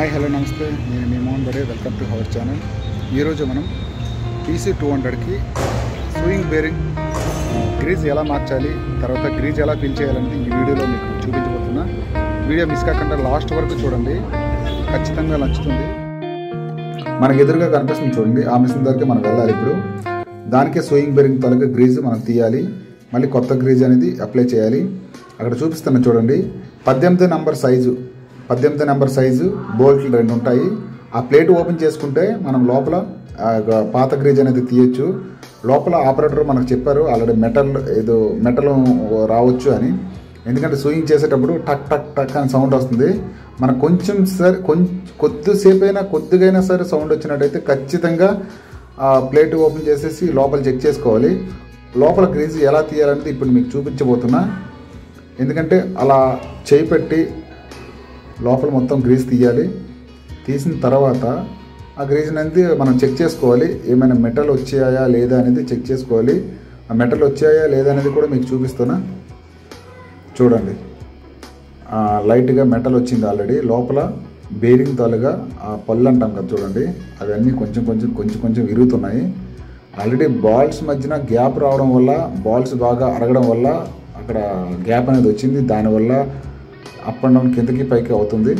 hi hello నమస్తే నేను మీ Mohan Bare welcome to our channel ఈరోజు మనం పీసీ టూ హండ్రెడ్కి స్వింగ్ బేరింగ్ గ్రీజ్ ఎలా మార్చాలి తర్వాత గ్రీజ్ ఎలా ఫిల్ చేయాలని ఈ వీడియోలో మీకు చూపించబోతున్నా వీడియో మిస్ కాకుండా లాస్ట్ వరకు చూడండి ఖచ్చితంగా నచ్చుతుంది మనకు ఎదురుగా కనిపిస్తుంది చూడండి ఆ మిషన్ దగ్గరికి మనం వెళ్ళాలి ఇప్పుడు దానికే స్వింగ్ బేరింగ్ తొలగ గ్రీజ్ మనం తీయాలి మళ్ళీ కొత్త గ్రీజ్ అనేది అప్లై చేయాలి అక్కడ చూపిస్తున్నా చూడండి పద్దెనిమిది నంబర్ సైజు పద్దెనిమిది నెంబర్ సైజు బోల్ట్లు రెండు ఉంటాయి ఆ ప్లేట్ ఓపెన్ చేసుకుంటే మనం లోపల ఆ యొక్క పాత గ్రీజ్ అనేది తీయచ్చు లోపల ఆపరేటర్ మనకు చెప్పారు ఆల్రెడీ మెటల్ ఏదో మెటల్ రావచ్చు అని ఎందుకంటే సూయింగ్ చేసేటప్పుడు టక్ టక్ టక్ అని సౌండ్ వస్తుంది మనకు కొంచెం సరే కొంచెం కొద్దిసేపు అయినా కొద్దిగైనా సరే సౌండ్ వచ్చినట్టయితే ఖచ్చితంగా ఆ ప్లేట్ ఓపెన్ చేసేసి లోపల చెక్ చేసుకోవాలి లోపల గ్రీజ్ ఎలా తీయాలనేది ఇప్పుడు మీకు చూపించబోతున్నా ఎందుకంటే అలా చేయి పెట్టి లోపల మొత్తం గ్రీజ్ తీయాలి తీసిన తర్వాత ఆ గ్రీజ్ అనేది మనం చెక్ చేసుకోవాలి ఏమైనా మెటల్ వచ్చాయా లేదా అనేది చెక్ చేసుకోవాలి ఆ మెటల్ వచ్చాయా లేదా అనేది కూడా మీకు చూపిస్తున్నా చూడండి ఆ, లైట్గా మెటల్ వచ్చింది ఆల్రెడీ లోపల బేరింగ్ తాలుగా ఆ పళ్ళు అంటాం కదా చూడండి అవన్నీ కొంచెం కొంచెం కొంచెం కొంచెం విరుగుతున్నాయి ఆల్రెడీ బాల్స్ మధ్యన గ్యాప్ రావడం వల్ల బాల్స్ బాగా అరగడం వల్ల అక్కడ గ్యాప్ అనేది వచ్చింది దానివల్ల అప్ అండ్ డౌన్ కిందకి పైకి అవుతుంది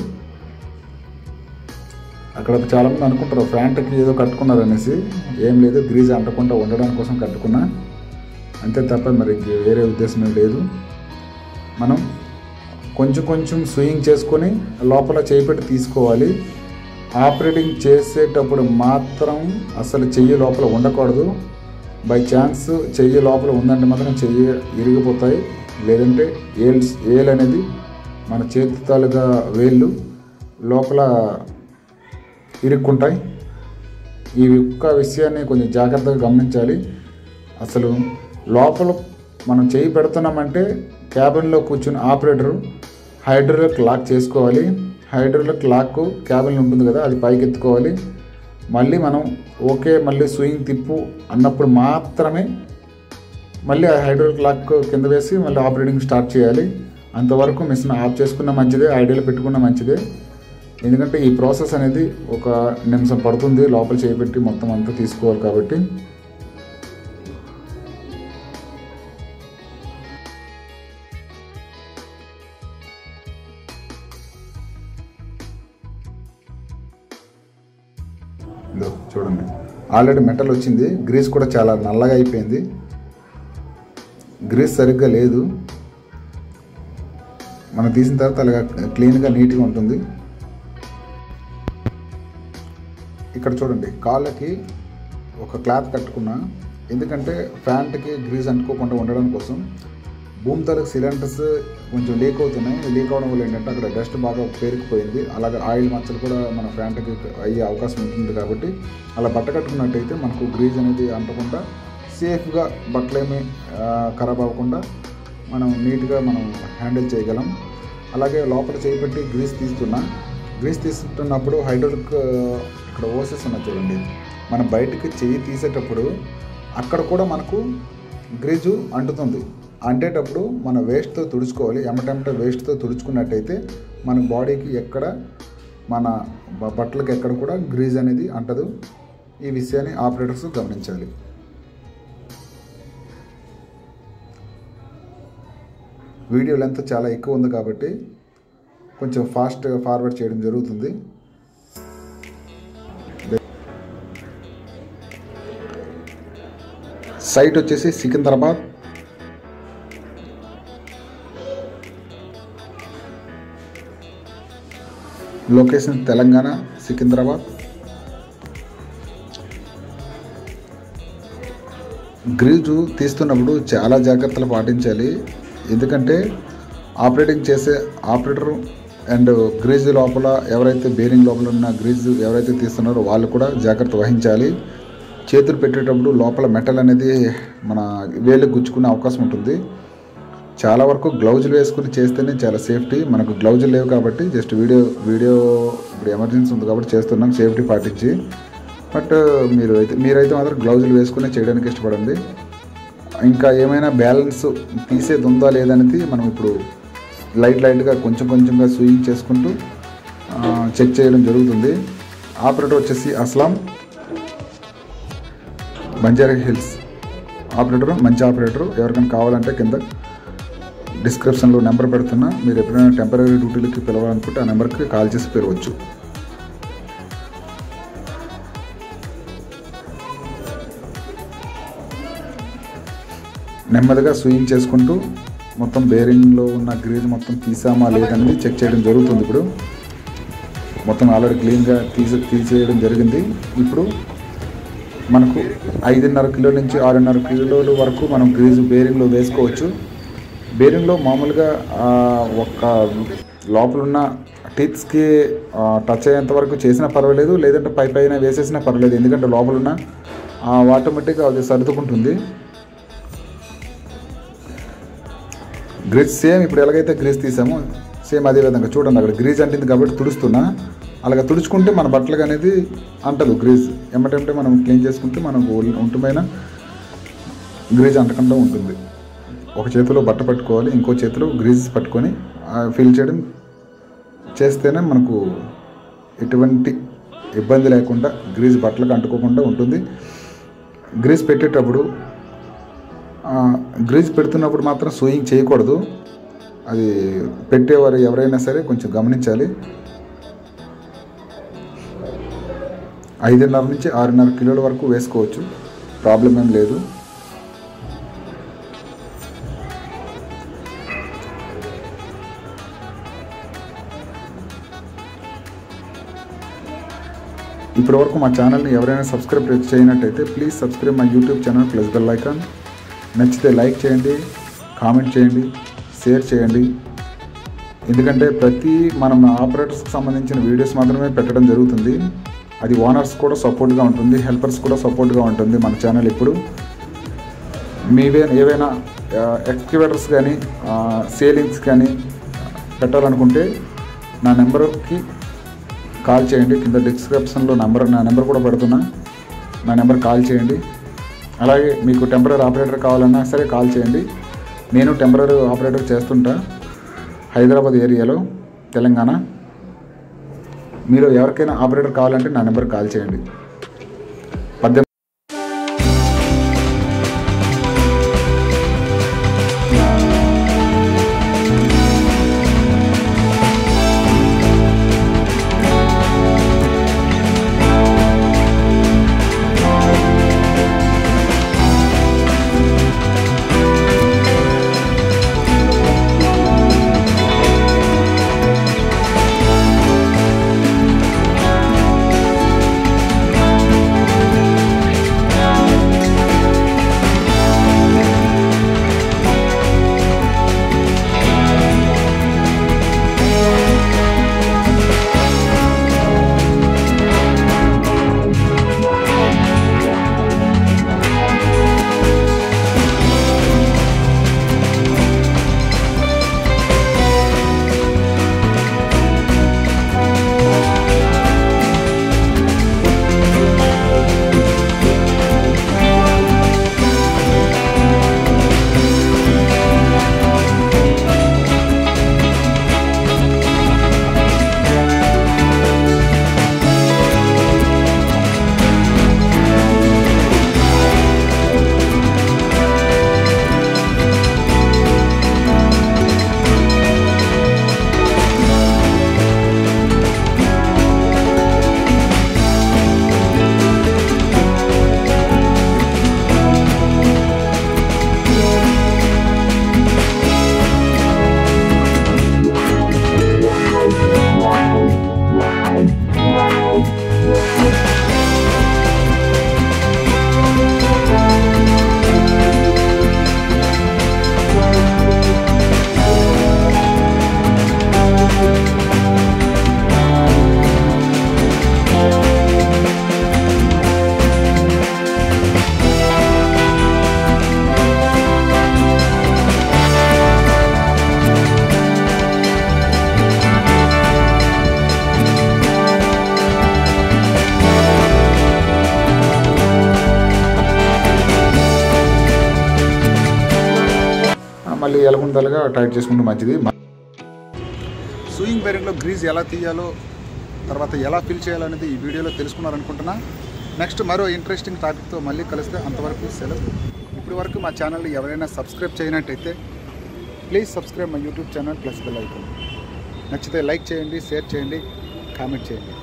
అక్కడ చాలామంది అనుకుంటారు ఫ్యాంట్కి ఏదో కట్టుకున్నారు అనేసి ఏం లేదు గ్రీజ్ అంటకుండా ఉండడం కోసం కట్టుకున్నా అంతే తప్ప మరి ఇంక వేరే ఉద్దేశం ఏం లేదు మనం కొంచెం కొంచెం స్వింగ్ చేసుకొని లోపల చేయిపెట్టి తీసుకోవాలి ఆపరేటింగ్ చేసేటప్పుడు మాత్రం అసలు చెయ్యి లోపల ఉండకూడదు బై ఛాన్స్ చెయ్యి లోపల ఉందంటే మాత్రం చెయ్యి ఇరిగిపోతాయి లేదంటే ఏల్స్ ఏల్ అనేది మన చేతి తాలుగా వేళ్ళు లోపల ఇరుక్కుంటాయి ఈ యొక్క విషయాన్ని కొంచెం జాగ్రత్తగా గమనించాలి అసలు లోపల మనం చేయి పెడుతున్నామంటే క్యాబిన్లో కూర్చుని ఆపరేటరు హైడ్రోలిక్ లాక్ చేసుకోవాలి హైడ్రోలిక్ లాక్ క్యాబిన్ ఉంటుంది కదా అది పైకి ఎత్తుకోవాలి మళ్ళీ మనం ఓకే మళ్ళీ స్వింగ్ తిప్పు అన్నప్పుడు మాత్రమే మళ్ళీ ఆ హైడ్రోలిక్ లాక్ కింద వేసి మళ్ళీ ఆపరేటింగ్ స్టార్ట్ చేయాలి అంతవరకు మిషన్ ఆఫ్ చేసుకున్న మంచిదే ఐడియాలో పెట్టుకున్న మంచిదే ఎందుకంటే ఈ ప్రాసెస్ అనేది ఒక నిమిషం పడుతుంది లోపల చేపెట్టి మొత్తం అంతా తీసుకోవాలి కాబట్టి ఇదో చూడండి ఆల్రెడీ మెటల్ వచ్చింది గ్రీస్ కూడా చాలా నల్లగా అయిపోయింది గ్రీస్ సరిగ్గా లేదు మనం తీసిన తర్వాత అలాగా క్లీన్గా నీట్గా ఉంటుంది ఇక్కడ చూడండి కాళ్ళకి ఒక క్లాత్ కట్టుకున్నా ఎందుకంటే ఫ్యాంట్కి గ్రీజ్ అంటుకోకుండా ఉండడం కోసం భూమి తలకు సిలిండర్స్ కొంచెం లీక్ అవుతున్నాయి లీక్ అవడం వల్ల ఏంటంటే అక్కడ డస్ట్ బాగా పేరుకుపోయింది అలాగే ఆయిల్ మచ్చలు కూడా మన ఫ్యాంట్కి అయ్యే అవకాశం ఉంటుంది కాబట్టి అలా బట్ట కట్టుకున్నట్టయితే మనకు గ్రీజ్ అనేది అంటకుండా సేఫ్గా బట్టలేమి ఆ, ఖరాబ్ అవ్వకుండా మనం నీట్గా మనం హ్యాండిల్ చేయగలం అలాగే లోపల చేపెట్టి గ్రీస్ తీస్తున్నా గ్రీస్ తీస్తున్నప్పుడు హైడ్రోలిక్ ఇక్కడ ఓసెస్ ఉన్నాయి చూడండి మనం బయటికి చెయ్యి తీసేటప్పుడు అక్కడ కూడా మనకు గ్రీజు అంటుతుంది అంటేటప్పుడు మన వేస్ట్తో తుడుచుకోవాలి ఎమటెమట వేస్ట్తో తుడుచుకున్నట్టయితే మన బాడీకి ఎక్కడ మన బ- బట్టలకు ఎక్కడ కూడా గ్రీజ్ అనేది అంటదు ఈ విషయాన్ని ఆపరేటర్స్ గమనించాలి వీడియో లెంత్ చాలా ఎక్కువ ఉంది కాబట్టి కొంచెం ఫాస్ట్గా ఫార్వర్డ్ చేయడం జరుగుతుంది సైట్ వచ్చేసి సికింద్రాబాద్ లొకేషన్ తెలంగాణ సికింద్రాబాద్ గ్రిల్జు తీస్తున్నప్పుడు చాలా జాగ్రత్తలు పాటించాలి ఎందుకంటే ఆపరేటింగ్ చేసే ఆపరేటర్ అండ్ గ్రీజ్ లోపల ఎవరైతే బేరింగ్ లోపల ఉన్న గ్రీజ్ ఎవరైతే తీస్తున్నారో వాళ్ళు కూడా జాగ్రత్త వహించాలి చేతులు పెట్టేటప్పుడు లోపల మెటల్ అనేది మన వేళ్ళకి గుచ్చుకునే అవకాశం ఉంటుంది చాలా వరకు గ్లౌజులు వేసుకుని చేస్తేనే చాలా సేఫ్టీ మనకు గ్లౌజులు లేవు కాబట్టి జస్ట్ వీడియో వీడియో ఇప్పుడు ఎమర్జెన్సీ ఉంది కాబట్టి చేస్తున్నాం సేఫ్టీ పాటించి బట్ మీరు అయితే మీరైతే మాత్రం గ్లౌజులు వేసుకునే చేయడానికి ఇష్టపడండి ఇంకా ఏమైనా బ్యాలెన్స్ తీసేది ఉందా లేదనేది మనం ఇప్పుడు లైట్ లైట్గా కొంచెం కొంచెంగా స్వింగ్ చేసుకుంటూ చెక్ చేయడం జరుగుతుంది ఆపరేటర్ వచ్చేసి అస్లాం బంజారా హిల్స్ ఆపరేటర్ మంచి ఆపరేటర్ ఎవరికైనా కావాలంటే కింద డిస్క్రిప్షన్లో నెంబర్ పెడుతున్నా మీరు ఎప్పుడైనా టెంపరీ డ్యూటీలకి పిలవాలనుకుంటే ఆ నెంబర్కి కాల్ చేసి పిలవచ్చు నెమ్మదిగా స్వింగ్ చేసుకుంటూ మొత్తం బేరింగ్లో ఉన్న గ్రీజ్ మొత్తం తీసామా లేదనేది చెక్ చేయడం జరుగుతుంది ఇప్పుడు మొత్తం ఆల్రెడీ క్లీన్గా తీసి తీసేయడం జరిగింది ఇప్పుడు మనకు ఐదున్నర కిలో నుంచి ఆరున్నర కిలోల వరకు మనం గ్రీజు బేరింగ్లో వేసుకోవచ్చు బేరింగ్లో మామూలుగా ఆ, ఒక లోపల ఉన్న టీత్స్కి టచ్ అయ్యేంత వరకు చేసినా పర్వాలేదు లేదంటే పై పైన వేసేసినా పర్వాలేదు ఎందుకంటే లోపల ఉన్న ఆటోమేటిక్గా అది సర్దుకుంటుంది గ్రీజ్ సేమ్ ఇప్పుడు ఎలాగైతే గ్రీజ్ తీసామో సేమ్ అదే విధంగా చూడండి అక్కడ గ్రీజ్ అంటింది కాబట్టి తుడుస్తున్నా అలాగ తుడుచుకుంటే మన బట్టలకు అనేది అంటదు గ్రీజ్ ఎమ్మటెంటే మనం క్లీన్ చేసుకుంటే మనకు ఉంటుమైన గ్రీజ్ అంటకుండా ఉంటుంది ఒక చేతిలో బట్ట పట్టుకోవాలి ఇంకో చేతిలో గ్రీజ్ పట్టుకొని ఫిల్ చేయడం చేస్తేనే మనకు ఎటువంటి ఇబ్బంది లేకుండా గ్రీజ్ బట్టలకు అంటుకోకుండా ఉంటుంది గ్రీజ్ పెట్టేటప్పుడు ఆ, గ్రీజ్ పెడుతున్నప్పుడు మాత్రం సూయింగ్ చేయకూడదు అది పెట్టేవారు ఎవరైనా సరే కొంచెం గమనించాలి ఐదున్నర నుంచి ఆరున్నర కిలోల వరకు వేసుకోవచ్చు ప్రాబ్లం ఏం లేదు ఇప్పటి వరకు మా ఛానల్ని ఎవరైనా సబ్స్క్రైబ్ చేయనట్టయితే please subscribe my YouTube channel plus bell icon నచ్చితే లైక్ చేయండి కామెంట్ చేయండి షేర్ చేయండి ఎందుకంటే ప్రతి మనం ఆపరేటర్స్కి సంబంధించిన వీడియోస్ మాత్రమే పెట్టడం జరుగుతుంది అది ఓనర్స్ కూడా సపోర్ట్గా ఉంటుంది హెల్పర్స్ కూడా సపోర్ట్గా ఉంటుంది మన ఛానల్ ఇప్పుడు మీవే ఏవైనా ఎక్స్క్యూవేటర్స్ కానీ సేలింగ్స్ కానీ పెట్టాలనుకుంటే నా నెంబర్కి కాల్ చేయండి కింద డిస్క్రిప్షన్లో నెంబర్ నా నెంబర్ కూడా పెడుతున్నా నా నెంబర్ కాల్ చేయండి అలాగే మీకు టెంపరీ ఆపరేటర్ కావాలన్నా సరే కాల్ చేయండి నేను టెంపరీ ఆపరేటర్ చేస్తుంటా హైదరాబాద్ ఏరియాలో తెలంగాణ మీరు ఎవరికైనా ఆపరేటర్ కావాలంటే నా నెంబర్ కాల్ చేయండి పద్దెనిమిది మళ్ళీ ఎలగుందలుగా టైట్ చేసుకుంటే మంచిది సూయింగ్ బేరింగ్లో గ్రీజ్ ఎలా తీయాలో తర్వాత ఎలా ఫిల్ చేయాలనేది ఈ వీడియోలో తెలుసుకున్నారనుకుంటున్నా నెక్స్ట్ మరో ఇంట్రెస్టింగ్ టాపిక్తో మళ్ళీ కలిస్తే అంతవరకు సెలవు ఇప్పటి వరకు మా ఛానల్ని ఎవరైనా సబ్స్క్రైబ్ చేయనట్టయితే please subscribe my YouTube channel plus bell icon నచ్చితే లైక్ చేయండి షేర్ చేయండి కామెంట్ చేయండి